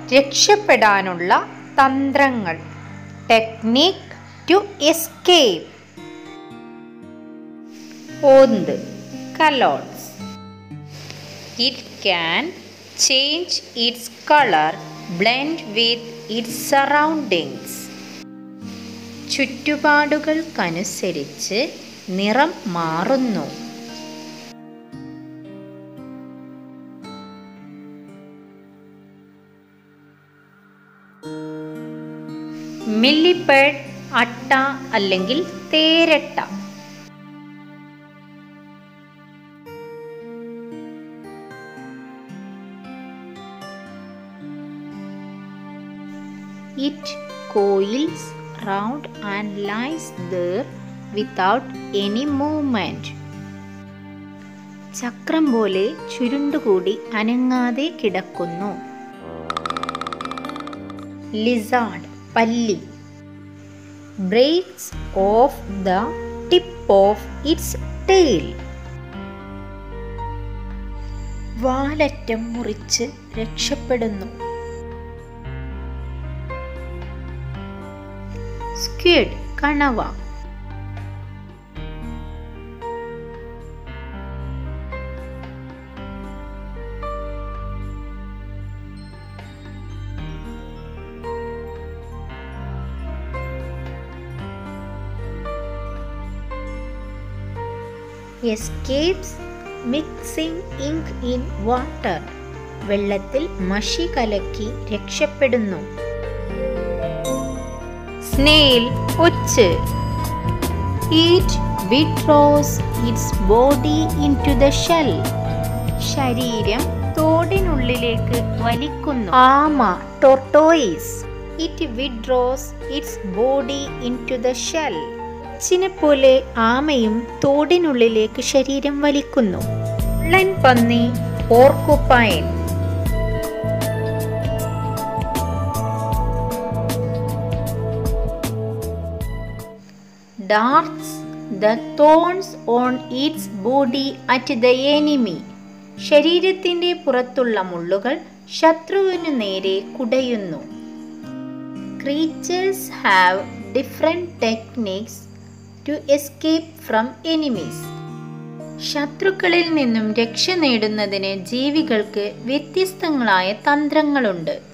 രക്ഷപ്പെടാനുള്ള തന്ത്രങ്ങൾ technique to escape ഓന്ത് കലോട്സ് it can change its colour blend with its surroundings ചുറ്റുപാടുകൾക്കനുസരിച്ച് നിറം മാറുന്നു മില്ലിപ്പേഡ് അട്ട അല്ലെങ്കിൽ തേരട്ട it coils round and lies there without any movement ചക്രം പോലെ ചുരുണ്ടുകൂടി അനങ്ങാതെ കിടക്കുന്നു ലിസാർഡ് പല്ലി breaks off the tip of its tail വാലറ്റം മുറിച്ച് രക്ഷപ്പെടുന്നു സ്ക്വിഡ് കണവ escapes mixing ink in water വെള്ളത്തിൽ മഷി കലക്കി രക്ഷപ്പെടുന്നു സ്നേൽ ഒച്ച് it withdraws its body into the shell ശരീരം തോടിനുള്ളിലേക്ക് വലിക്കുന്നു ആമ tortoise it withdraws its body into the shell ചിനെ പോലെ ആമയും തോടിനുള്ളിലേക്ക് ശരീരം വലിക്കുന്നു മുള്ളൻ പന്നി പോർക്കുപ്പൈൻ darts the thorns on its body at the enemy ശരീരത്തിന്റെ പുറത്തുള്ള മുള്ളുകൾ ശത്രുവിനു നേരെ കുടയുന്നു creatures have different techniques to escape from enemies ശത്രുക്കളിൽ നിന്നും രക്ഷ നേടുന്നതിന് ജീവികൾക്ക് വ്യത്യസ്തങ്ങളായ തന്ത്രങ്ങളുണ്ട്